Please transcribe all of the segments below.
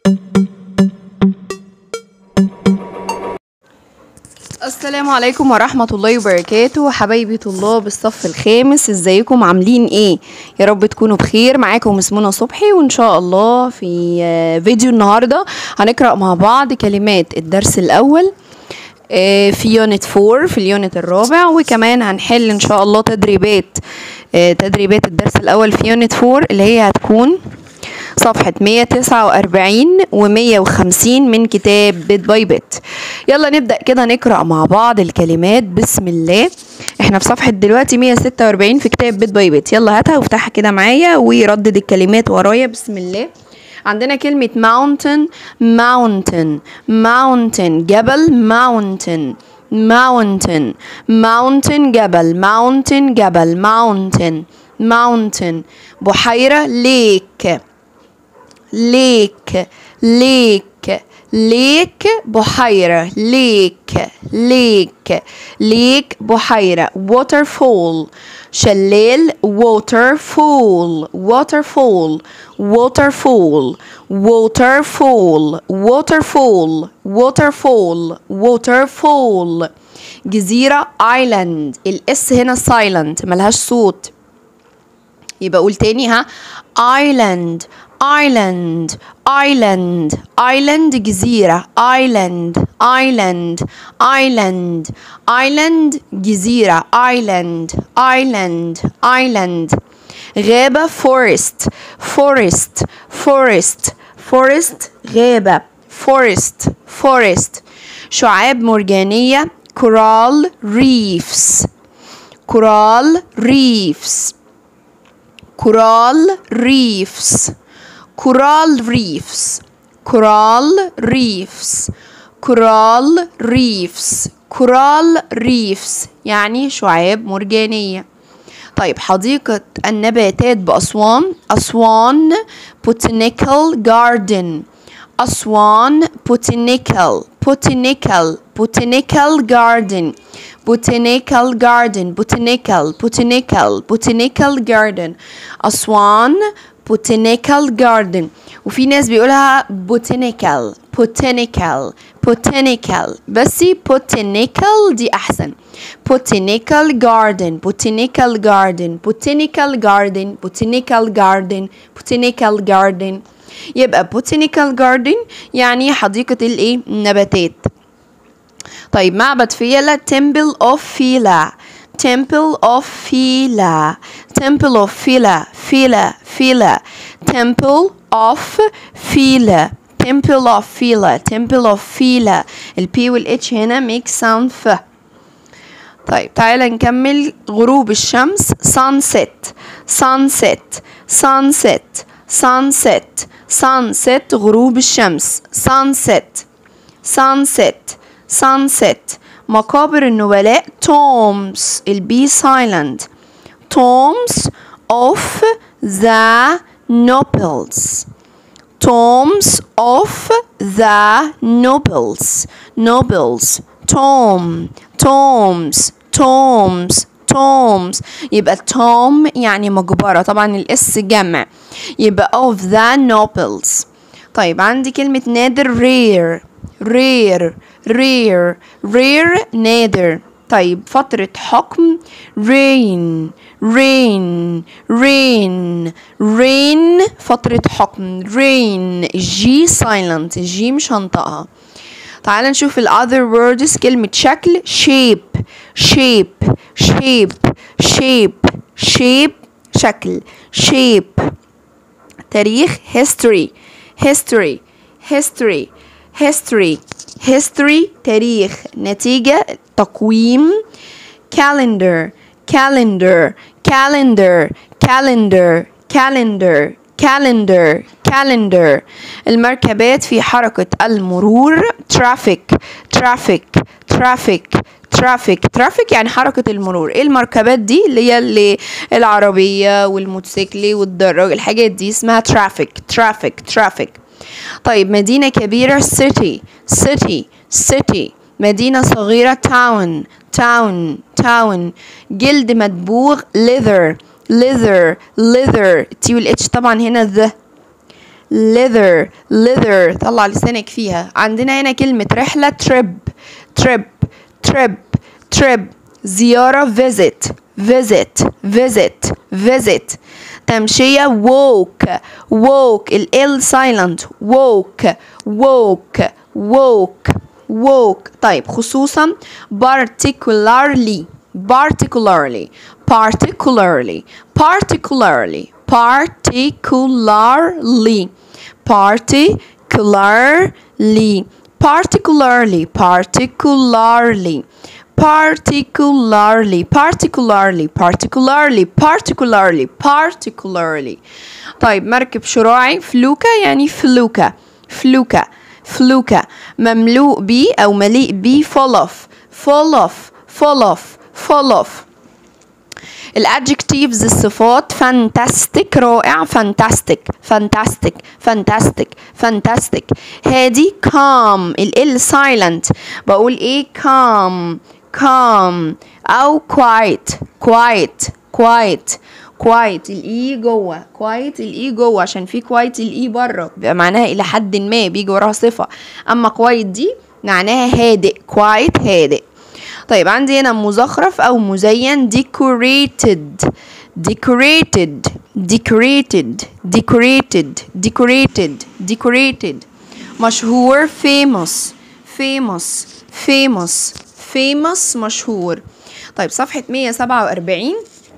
السلام عليكم ورحمة الله وبركاته حبايبي طلاب الصف الخامس ازيكم عاملين ايه يا رب تكونوا بخير معاكم مس منى صبحي وان شاء الله في آه، فيديو النهاردة هنقرأ مع بعض كلمات الدرس الاول آه، في يونت 4 في اليونت الرابع وكمان هنحل ان شاء الله تدريبات آه، تدريبات الدرس الاول في يونت 4 اللي هي هتكون صفحة 149 و 150 من كتاب بيت باي بيت يلا نبدأ كده نقرأ مع بعض الكلمات بسم الله احنا في صفحة دلوقتي 146 في كتاب بيت باي بيت يلا هاتها وافتحها كده معايا وردد الكلمات ورايا بسم الله عندنا كلمة mountain mountain mountain جبل mountain mountain mountain جبل mountain جبل mountain mountain بحيرة lake ليك ليك ليك بحيرة ليك ليك ليك بحيرة waterfall شلال waterfall waterfall waterfall waterfall waterfall waterfall waterfall جزيرة island الاس هنا silent ملهاش صوت يبقى قول تاني ها island island island island جزيرة island island island island جزيرة island island island غابة forest forest forest forest غابة forest forest شعاب مرجانية coral reefs coral reefs coral reefs coral reefs coral reefs coral reefs coral reefs يعني شعاب مرجانية طيب حديقة النباتات بأسوان أسوان botanical garden أسوان botanical botanical botanical garden botanical garden botanical botanical botanical garden أسوان botanical garden وفي ناس بيقولها botanical botanical botanical بس botanical دي أحسن botanical garden botanical garden botanical garden botanical garden botanical garden يبقى botanical garden يعني حديقة الايه النباتات طيب معبد فيلة temple of فيلة temple of فيلة temple of فيلة فيلة فيلة temple of فيلة temple of فيلة temple of فيلة البي والاتش هنا make sound ف طيب تعالى نكمل غروب الشمس sunset sunset sunset sunset sunset غروب الشمس sunset sunset sunset مقابر النبلاء tombs البي silent tombs of the nobles tombs of the nobles nobles tomb tombs tombs tombs يبقى tomb يعني مقبرة طبعا الاس جمع يبقى of the nobles طيب عندي كلمة نادر rare rare rare rare نادر طيب فترة حكم reign reign reign reign فترة حكم reign جي silent الجي مش هنطقها تعال نشوف ال other words كلمة شكل shape shape shape shape shape شكل shape تاريخ history history history history history تاريخ نتيجة تقويم calendar calendar calendar calendar calendar calendar calendar المركبات في حركة المرور traffic traffic traffic traffic traffic يعني حركة المرور ايه المركبات دي اللي هي اللي العربية والموتوسيكل والدراج الحاجات دي اسمها traffic traffic traffic طيب مدينة كبيرة city city city مدينة صغيرة town town town جلد مدبوغ leather leather leather تي والاتش طبعا هنا the leather leather طلع لسانك فيها عندنا هنا كلمة رحلة trip trip trip trip زيارة visit visit visit visit تمشية walk walk ال L silent walk walk walk walk طيب خصوصا particularly particularly particularly particularly particularly particularly particularly particularly particularly particularly particularly particularly particularly طيب مركب شراعي فلوكة يعني فلوكة فلوكة فلوكة مملوء بي أو مليء بي full of full of full of full of الادجكتيفز الصفات فانتاستيك رائع فانتاستيك فانتاستيك فانتاستيك فانتاستيك هادي calm ال silent بقول ايه calm calm او quiet quiet quiet quiet الاي جوه quiet الاي جوه عشان في quiet الاي بره بيبقى معناها الى حد ما بيجي وراها صفه اما quiet دي معناها هادئ quiet هادئ طيب عندي هنا مزخرف او مزين decorated decorated decorated decorated decorated decorated مشهور famous famous famous famous مشهور طيب صفحة 147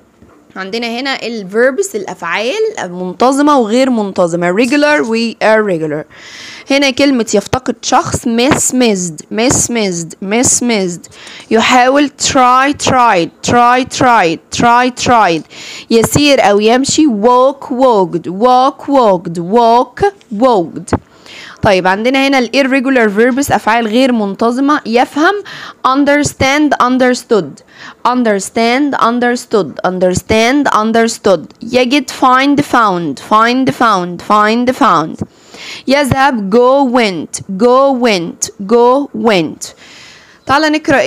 عندنا هنا الفيربس الافعال منتظمه وغير منتظمه regular و irregular هنا كلمة يفتقد شخص dismissed dismissed dismissed يحاول try tried try tried try tried يسير أو يمشي walk walked walk walked walk walked طيب عندنا هنا ال irregular verbs أفعال غير منتظمة يفهم understand understood understand understood understand understood يجد find found find found find found يذهب go went go went go went تعالى نقرا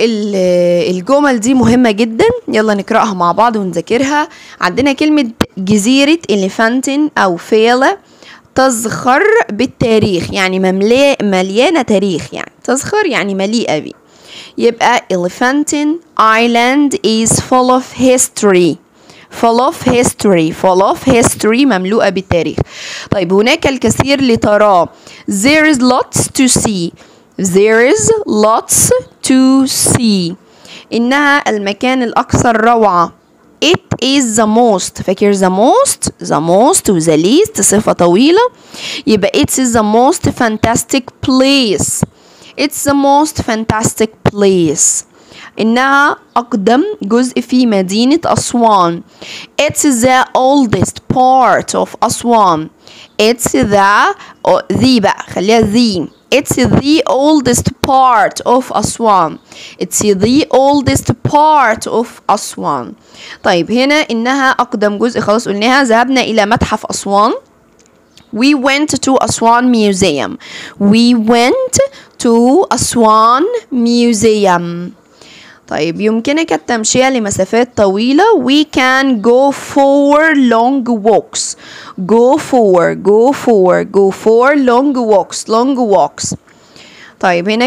الجمل دي مهمه جدا يلا نقراها مع بعض ونذاكرها عندنا كلمه جزيره اليفانتين او فيلا تزخر بالتاريخ يعني مملي مليانه تاريخ يعني تزخر يعني مليئه بيه يبقى Elephantine Island is full of history full of history full of history مملوءة بالتاريخ طيب هناك الكثير لتراه there is lots to see there is lots to see إنها المكان الأكثر روعة it is the most فاكر the most the most و the least صفة طويلة يبقى it is the most fantastic place it's the most fantastic place إنها أقدم جزء في مدينة أسوان It's the oldest part of أسوان It's the the بقى خليها the It's the oldest part of أسوان It's the oldest part of أسوان طيب هنا إنها أقدم جزء خلاص قلناها ذهبنا إلى متحف أسوان We went to Aswan Museum. We went to Aswan Museum. طيب يمكنك التمشية لمسافات طويلة we can go for long walks go for go for go for long walks long walks طيب هنا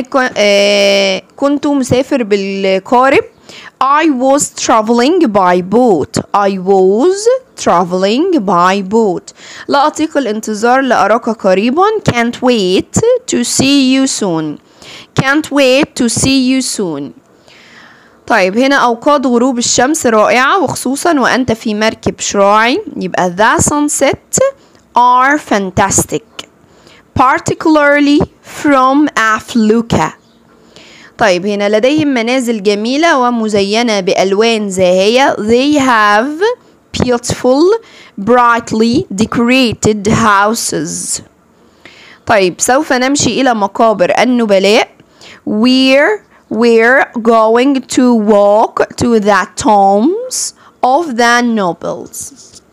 كنت مسافر بالقارب I was traveling by boat I was traveling by boat لا أطيق الانتظار لأراك قريبا can't wait to see you soon can't wait to see you soon طيب هنا أوقات غروب الشمس رائعة وخصوصا وأنت في مركب شراعي يبقى the sunset are fantastic particularly from Afluka طيب هنا لديهم منازل جميلة ومزينة بألوان زاهية they have beautiful brightly decorated houses طيب سوف نمشي إلى مقابر النبلاء we're we're going to walk to the tombs of the nobles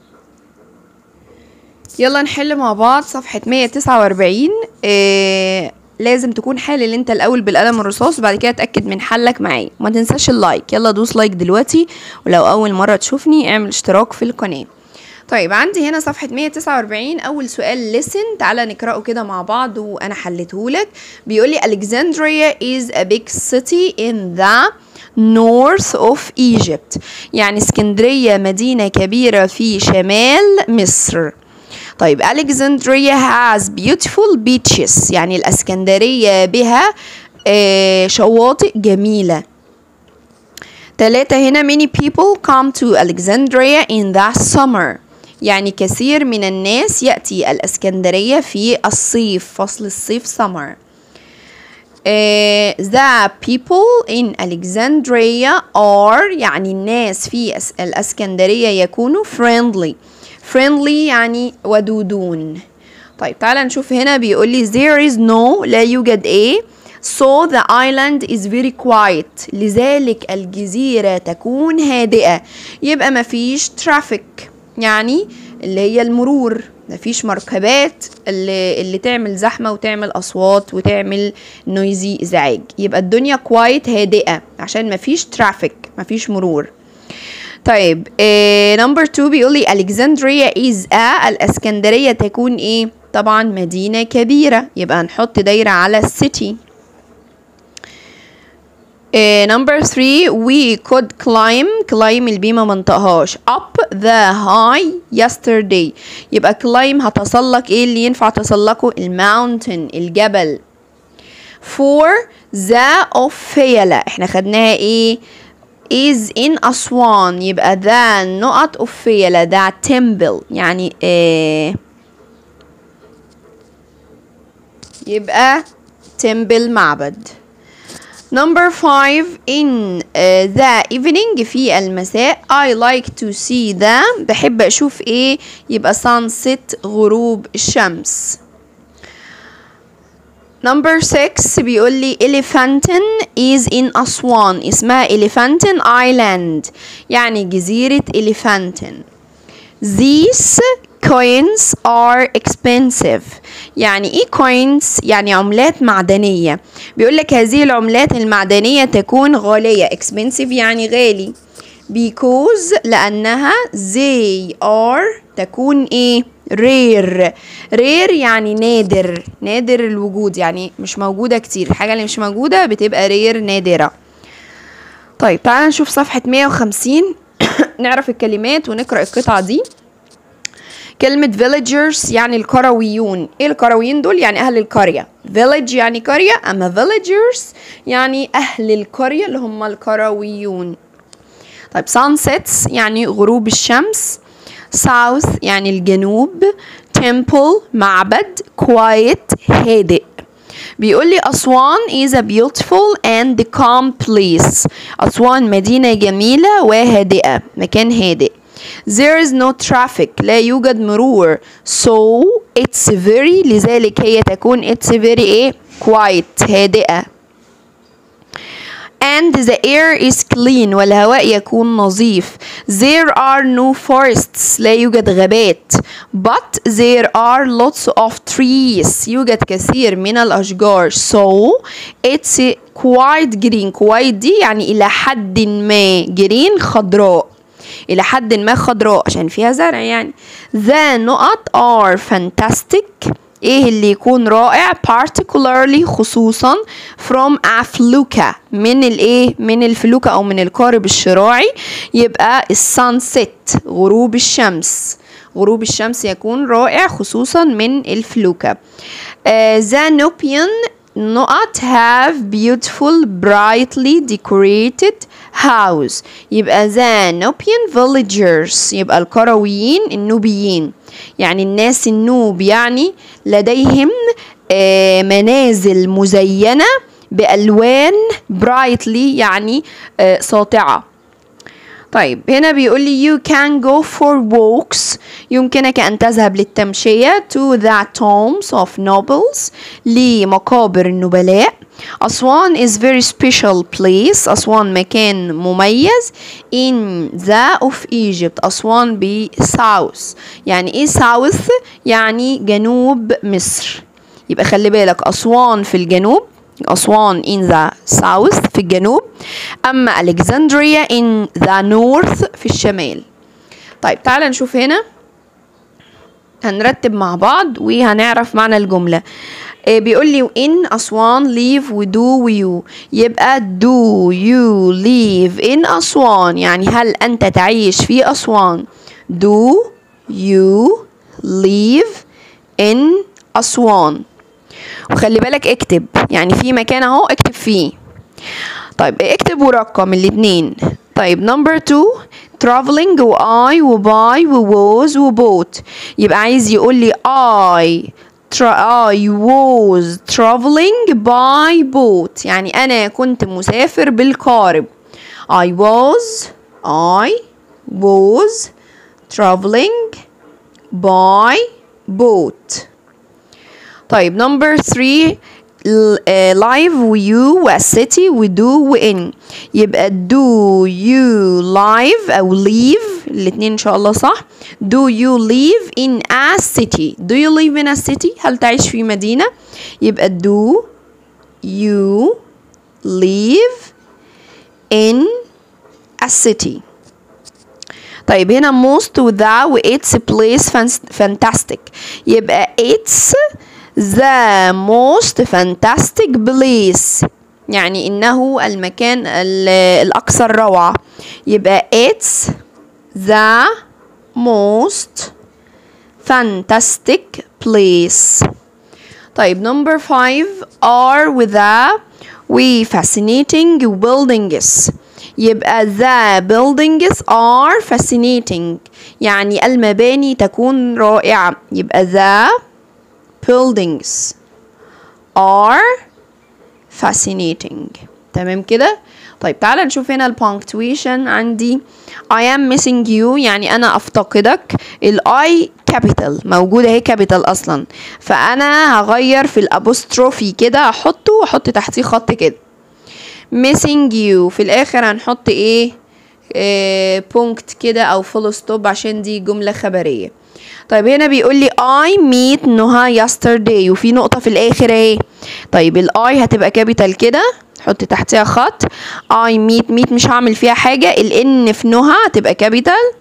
يلا نحل مع بعض صفحة 149 إيه لازم تكون حالل انت الاول بالقلم الرصاص وبعد كده اتاكد من حلك معايا وما تنساش اللايك يلا دوس لايك دلوقتي ولو اول مره تشوفني اعمل اشتراك في القناه طيب عندي هنا صفحة 149 أول سؤال listen تعالى نقرأه كده مع بعض وأنا حلته لك بيقول لي Alexandria is a big city in the north of Egypt يعني اسكندرية مدينة كبيرة في شمال مصر طيب Alexandria has beautiful beaches يعني الاسكندرية بها آه شواطئ جميلة تلاتة هنا many people come to Alexandria in the summer يعني كثير من الناس يأتي الأسكندرية في الصيف فصل الصيف summer uh, the people in Alexandria are يعني الناس في الأسكندرية يكونوا friendly friendly يعني ودودون طيب تعالى نشوف هنا بيقول لي there is no لا يوجد ايه so the island is very quiet لذلك الجزيرة تكون هادئة يبقى مفيش traffic يعني اللي هي المرور مفيش مركبات اللي, اللي تعمل زحمة وتعمل أصوات وتعمل نويزي إزعاج يبقى الدنيا كوايت هادئة عشان مفيش ترافيك مفيش مرور طيب نمبر 2 بيقول لي Alexandria is a الاسكندرية تكون ايه طبعا مدينة كبيرة يبقى هنحط دايرة على السيتي نمبر 3 we could climb climb البي ما منطقهاش up the high yesterday يبقى climb هتسلق ايه اللي ينفع تسلقه الماونتن الجبل 4 the of فيلة احنا خدناها ايه is in أسوان يبقى the نقط of فيلة ده temple يعني إيه يبقى temple معبد Number five in uh, the evening في المساء I like to see the بحب أشوف إيه يبقى sunset غروب الشمس Number six بيقول لي Elephantin is in أسوان اسمها Elephantin Island يعني جزيرة Elephantin These coins are expensive يعني ايه coins يعني عملات معدنية بيقول لك هذه العملات المعدنية تكون غالية expensive يعني غالي because لأنها they are تكون ايه rare rare يعني نادر نادر الوجود يعني مش موجودة كتير الحاجة اللي مش موجودة بتبقى rare نادرة طيب تعالى نشوف صفحة 150 نعرف الكلمات ونقرأ القطعة دي كلمة villagers يعني القرويون ايه القرويين دول يعني اهل القرية village يعني قرية اما villagers يعني اهل القرية اللي هم القرويون طيب sunsets يعني غروب الشمس south يعني الجنوب temple معبد quiet هادئ بيقول لي أسوان is a beautiful and calm place أسوان مدينة جميلة وهادئة مكان هادئ There is no traffic لا يوجد مرور so it's very لذلك هي تكون it's very ايه quiet هادئة and the air is clean والهواء يكون نظيف there are no forests لا يوجد غابات but there are lots of trees يوجد كثير من الأشجار so it's quite green quite دي يعني إلى حد ما green خضراء إلى حد ما خضراء عشان فيها زرع يعني the نقط are fantastic ايه اللي يكون رائع particularly خصوصا from افلوكا من الايه من الفلوكة او من القارب الشراعي يبقى السانست غروب الشمس غروب الشمس يكون رائع خصوصا من الفلوكة uh, the Nubian نقط have beautiful brightly decorated house يبقى the Nubian villagers يبقى القرويين النوبيين يعني الناس النوب يعني لديهم آه منازل مزينة بألوان brightly يعني آه ساطعة طيب هنا بيقول لي you can go for walks يمكنك أن تذهب للتمشية to the tombs of nobles لمقابر النبلاء أسوان is very special place أسوان مكان مميز in the of Egypt أسوان ب south يعني إيه south يعني جنوب مصر يبقى خلي بالك أسوان في الجنوب أسوان in the south في الجنوب أما ألكسندريا in the north في الشمال طيب تعال نشوف هنا هنرتب مع بعض وهنعرف معنى الجملة آه، بيقول لي in أسوان live و do و you يبقى do you live in أسوان يعني هل أنت تعيش في أسوان do you live in أسوان وخلي بالك اكتب يعني في مكان اهو اكتب فيه طيب اكتب ورقم الاتنين طيب نمبر 2 traveling و I و buy و was و bought يبقى عايز يقول لي I tra I was traveling by boat يعني أنا كنت مسافر بالقارب I was I was traveling by boat طيب نمبر 3 لايف ويو والسيتي ودو وان يبقى do you live او leave الاتنين ان شاء الله صح do you live in a city do you live in a city هل تعيش في مدينة يبقى do you live in a city طيب هنا most و the و its place fan- fantastic يبقى it's the most fantastic place يعني إنه المكان ال- الأكثر روعة يبقى it's the most fantastic place طيب number five are with the we fascinating buildings يبقى the buildings are fascinating يعني المباني تكون رائعة يبقى the buildings are fascinating تمام كده طيب تعالى نشوف هنا البونكتويشن عندي I am missing you يعني أنا أفتقدك ال I capital موجودة اهي capital أصلا فأنا هغير في الأبوستروفي كده أحطه وأحط تحتيه خط كده missing you في الآخر هنحط إيه آه بونكت كده أو فول ستوب عشان دي جملة خبرية طيب هنا بيقول لي I meet نهى yesterday وفي نقطة في الآخر اهي طيب الاي هتبقى كابيتال كده حط تحتها خط I meet meet مش هعمل فيها حاجة الان في نهى هتبقى كابيتال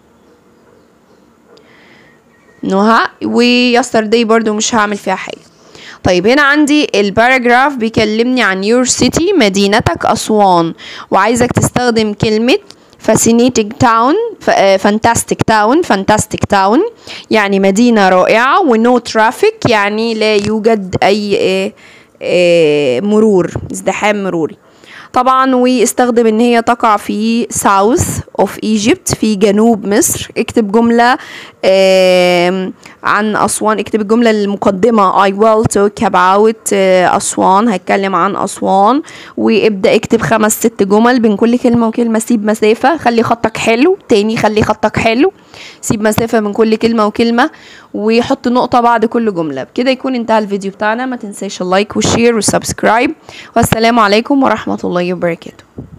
نهى و yesterday برضو مش هعمل فيها حاجة طيب هنا عندي الباراجراف بيكلمني عن your city مدينتك أسوان وعايزك تستخدم كلمة fascinating town ف- آه، fantastic town fantastic town يعني مدينة رائعة و no traffic يعني لا يوجد أي آه، آه، مرور ازدحام مروري طبعا واستخدم ان هي تقع في south of Egypt في جنوب مصر اكتب جملة آم، عن أسوان اكتب الجملة المقدمة I will talk about آه، أسوان هتكلم عن أسوان وابدأ اكتب خمس ست جمل بين كل كلمة وكلمة سيب مسافة خلي خطك حلو تاني خلي خطك حلو سيب مسافة من كل كلمة وكلمة وحط نقطة بعد كل جملة بكده يكون انتهى الفيديو بتاعنا ما تنساش اللايك والشير والسبسكرايب والسلام عليكم ورحمة الله وبركاته